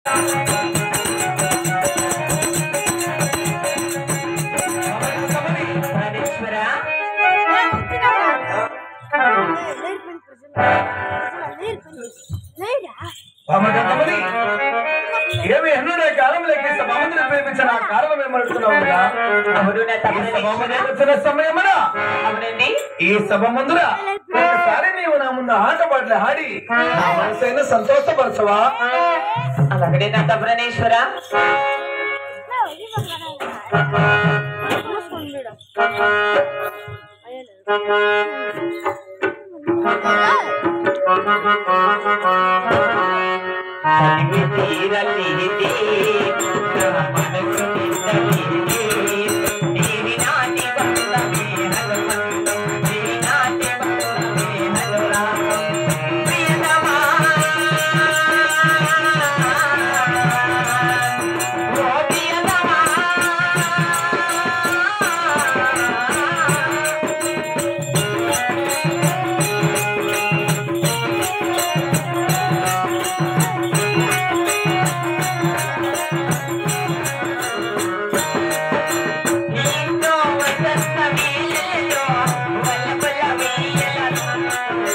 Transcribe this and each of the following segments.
ప్రాణేశ్వరా పామగతమని ఏమి ఎన్నుడే కాలం లెక్కిస్త మామూలు ప్రేమించిన ఆ కారణం ఏమడుతున్నావు కదా అవును నా ఈ తమ్ముడు సభ వచ్చిన సమయమున అవునండి ఈ సభ ముందుర ఒకసారి నీవు నా ముందు ఆట పాటలు ఆడి నా మనసైన సంతోషపరచవా అలాగనే నా తమ్ముడనేశ్వరా చదివి తీరలేదే నా మనసు నిందలేదే నీవి నాటి బంధమే హనుమంతం నీవి నాటి బంధమే హనురామం ప్రియతమా ఓ ప్రియతమా నీతో వసంత వేళలో వల్లపుల వేళలో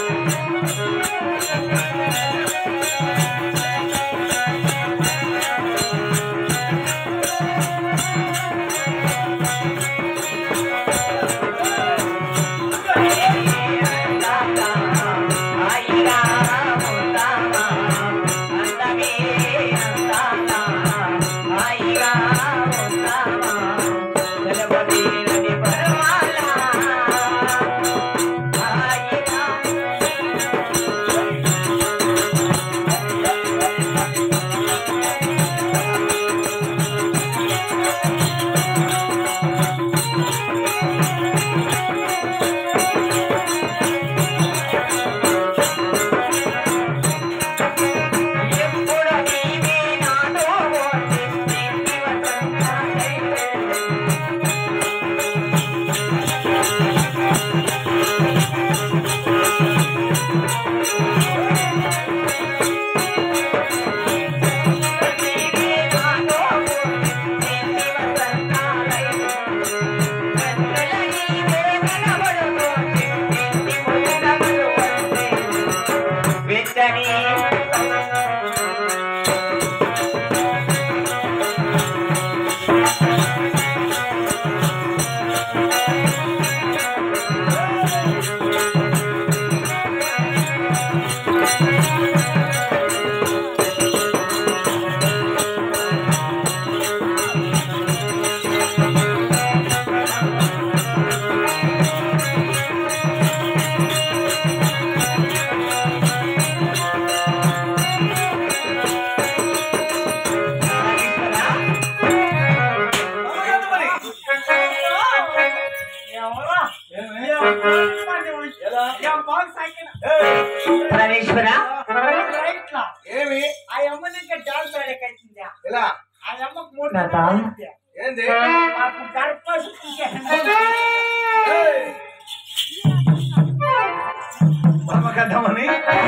ఎప్పుడు నీవే నాతో ఓటి వసంతాలై ప్రణేశ్వర ఏమి ఆ అమ్మని ఇంకా డాన్స్ ఆడకైతుందా ఎలా ఆ అమ్మకు మూడు నాథ. ఏంది మాకు గర్భాసు పామగతమని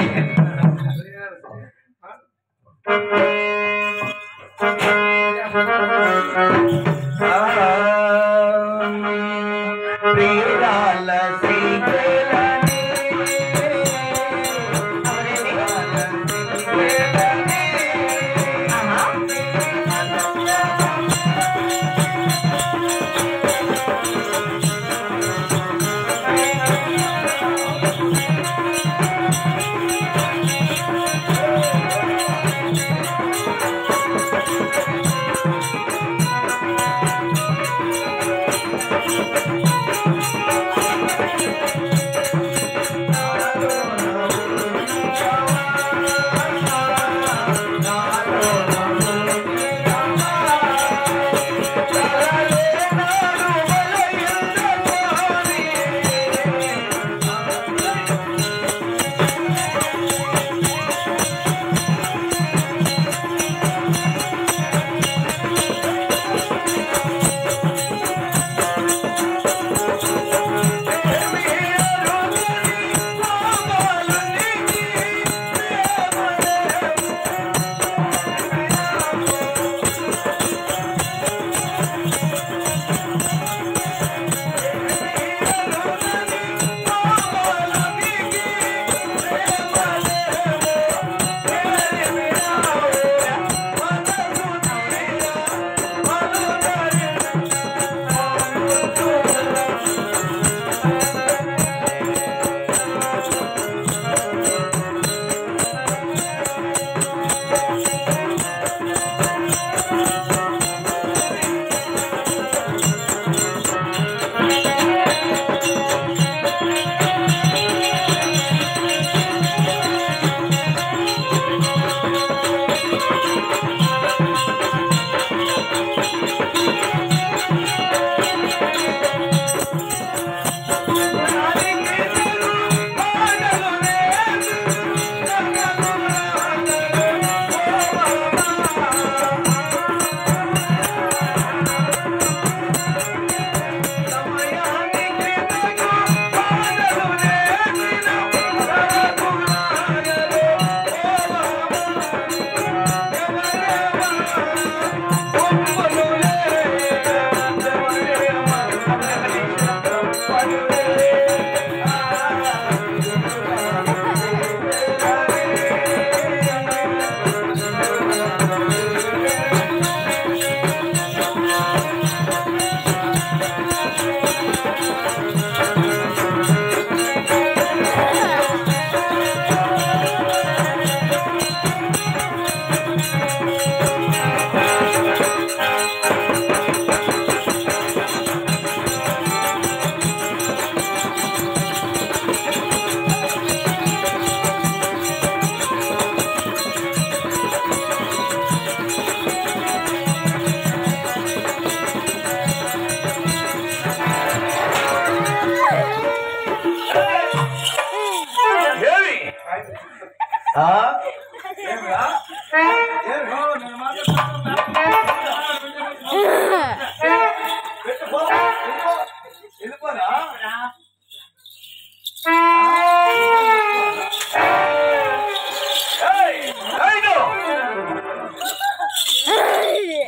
ప్రియురాల శ్రీకళని ఆ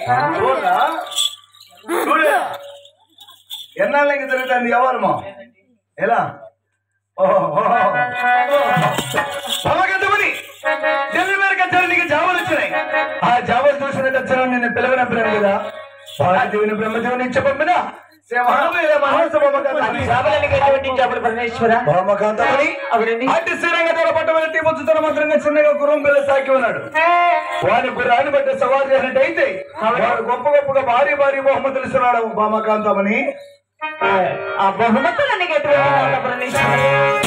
చూడరా చూడు ఎన్నాళ్ళకి జరుగుతుంది ఎవరమ్మా ఎలా పవగంధమని ఢిల్లీ మేరకు వచ్చారు నీకు జాబులు వచ్చినాయి ఆ జాబులు చూసిన వచ్చాను నిన్ను పిలవనప్పుడు కదా భారతీయుని బ్రహ్మదేవుని ఇచ్చ పంపిన చేపలని ఎటువంటి చేపలు పరమేశ్వర భామకాంతమని అవునండి అట్టి శ్రీరంగ ద్వారా పట్టబెట్టి ముచ్చుతన మాత్రంగా చిన్నగా గుర్రం పిల్ల సాకి ఉన్నాడు వాని గుర్రాన్ని బట్టి సవారు చేసినట్టయితే వాడు గొప్ప గొప్పగా భారీ భారీ బహుమతులు ఇస్తున్నాడు భామకాంతమని ఆ బహుమతులని ఎటువంటి నాట పరమేశ్వర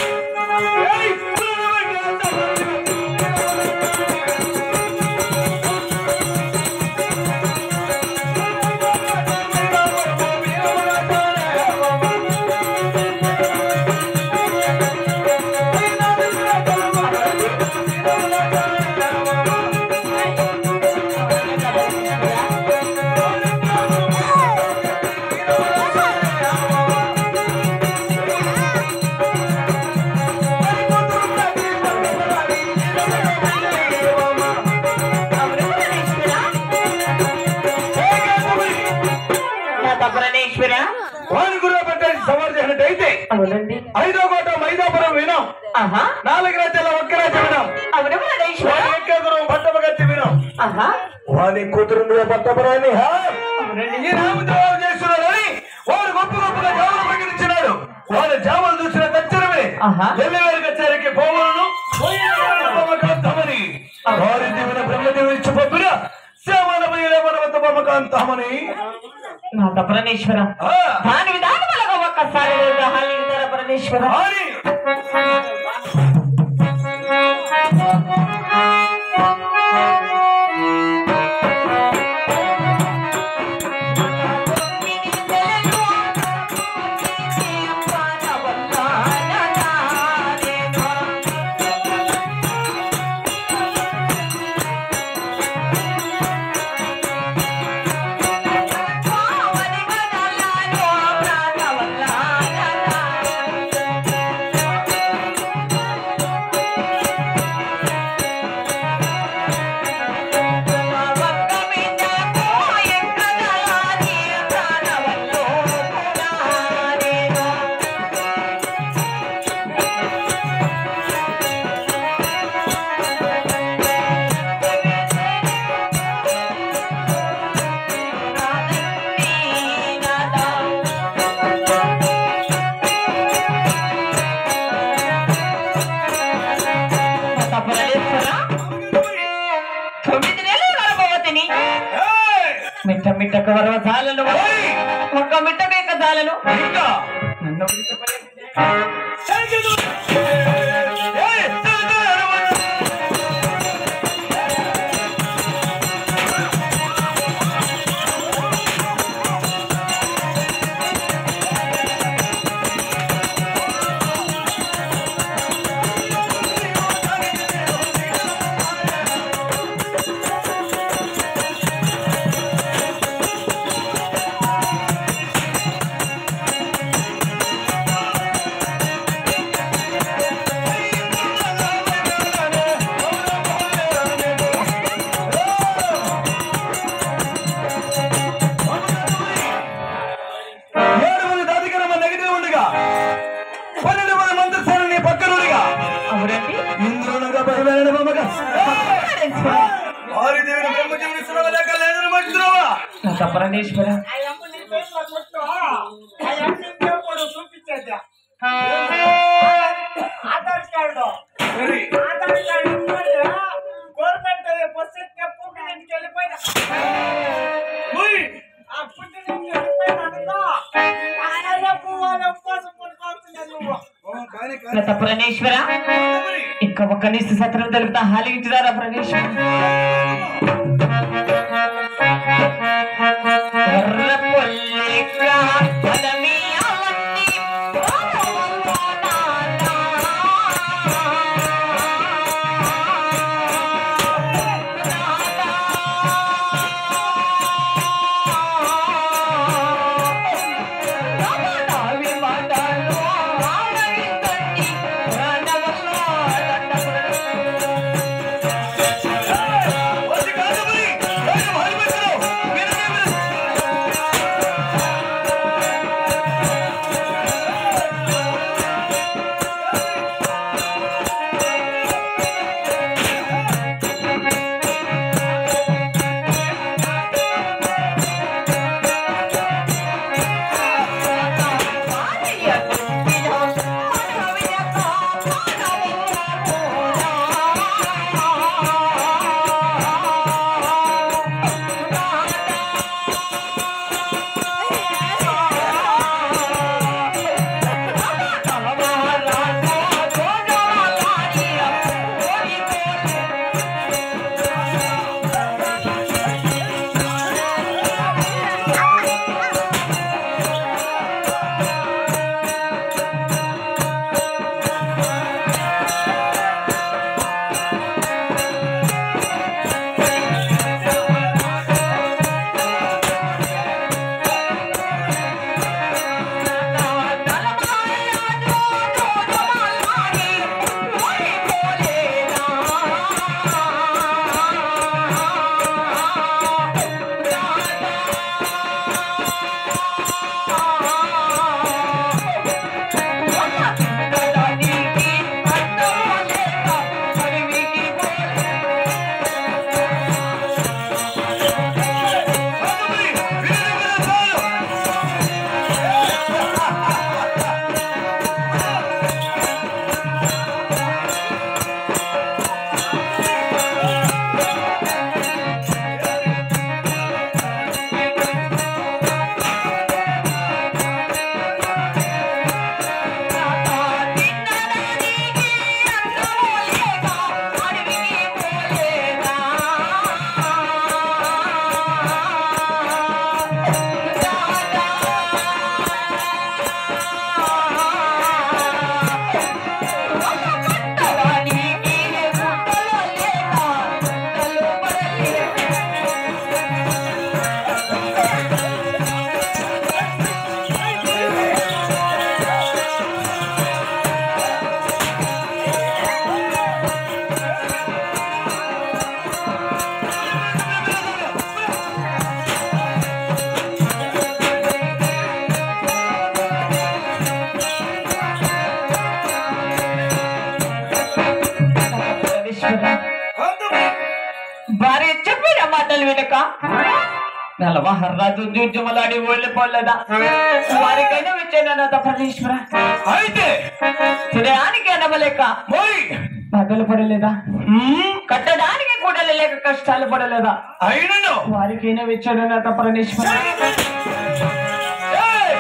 నాట పరమేశ్వర వాని గుర్రం పట్టేసి సవారు చేసినట్టయితే అవునండి ఐదో కోట మైదాపురం వినాం ఆహా నాలుగు రాజ్యాల ఒక్క రాజ్యం వినాం అవును పరమేశ్వర వాని యొక్క గురువు పట్టపగత్తి వినాం ఆహా వాని కూతురు నువ్వే పట్టపురాన్ని హా? అవునండి ఈ రామద్రోహం చేస్తున్నాడని వాడు గొప్ప గొప్పగా జావులు ప్రకటించినాడు వాడు జావులు చూసిన తక్షణమే ఆహా. ఎల్లివేరు కచ్చారికి పోవలను బొమ్మకాంతమని వారి దేవుని బ్రహ్మదేవుని ఇచ్చి పంపిన సేవనమయ్యలే మనవత బొమ్మకాంతమని నాట పరమేశ్వర ఆ, దాని విధానములుగా ఒక్కసారి గ్రహాలు పరమేశ్వర అని తొమ్మిది నెలలు గర్భవతిని ఏయ్! మిట్ట మిట్ట కవరవ జాలను ఏయ్! ఒక్క మిట్ట మేక జాలను ఇంకా నన్ను ఏయ్! ఏడు మంది దాదికరమ్మ నెగటివ్ ఉండగా పన్నెండు మంది మంత్రిస్తాను నీ పక్కనుడిగా అవునండి ఇంద్రునగా పదివేల బొమ్మగా వారి దేవుని బ్రహ్మజీవుని సులభలేక లేదని మంచుతున్నావా నా పరమేశ్వర చూపించేద్దా ఆధార్ కార్డు మరి ఆధార్ కార్డు గవర్నమెంట్ బస్సు ఎప్పుకి ఇంటికి వెళ్ళిపోయినా ఉయ్! ఆ పుట్టి నుంచి వెళ్ళిపోయినా అనుకో ఆయన పువ్వాలి ఉపవాసం పడుకోవాల్సిందే నువ్వు ఓ, కాని కాని నా పరమేశ్వర మరి. ఇంకా ఒక్క నిష్ఠ సత్రం తెలుపుతా హాలించుదారా పరమేశ్వర ఎర్ర పొల్లిక పదమి అవన్నీ వదిలే! మాటలు వినక నలవహర్రాజు జుజ్జుమలాడి ఓళ్ళిపోలేదా వారికైనా విచ్చానన్నత పరమేశ్వర అయితే తినడానికి అనవలేక మరి బాధలు పడలేదా హ్మ్, కట్టడానికి కూడా లేక కష్టాలు పడలేదా అయినను వారికైనా విచ్చాడన్నత పరమేశ్వర ఏయ్!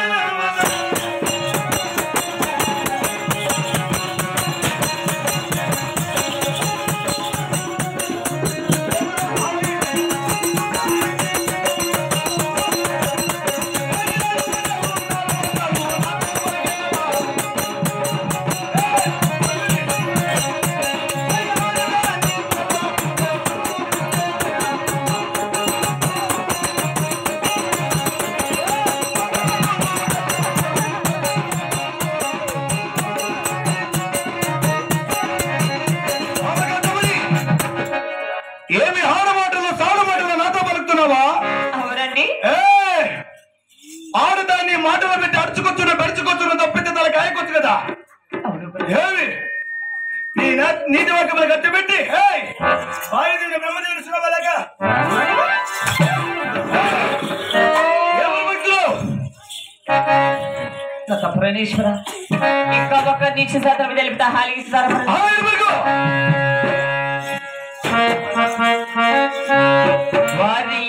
అమరగంధముని, ఏమి ఆడమాటలు సాడమాటలు నాతో పలుకుతున్నావా అవునండి ఏయ్! ఆడదాన్ని మాటలు పెట్టి అడుచుకొచ్చున్న గడుచుకొచ్చున్న తప్పితే తల కాయకొచ్చు కదా అవును ప్రభు. ఏమి నీ నా- నీతి వాక్యములు కట్టి పెట్టి ఏయ్! వాయుదేవుని బ్రహ్మదేవుని సురవలేక ఎవరు మనుషులు? నత పరమేశ్వర ఇంకా ఒక నిశ్చిత శాతం తెలిపితే హాలికి ఆ ఎరుమరుగు! వారి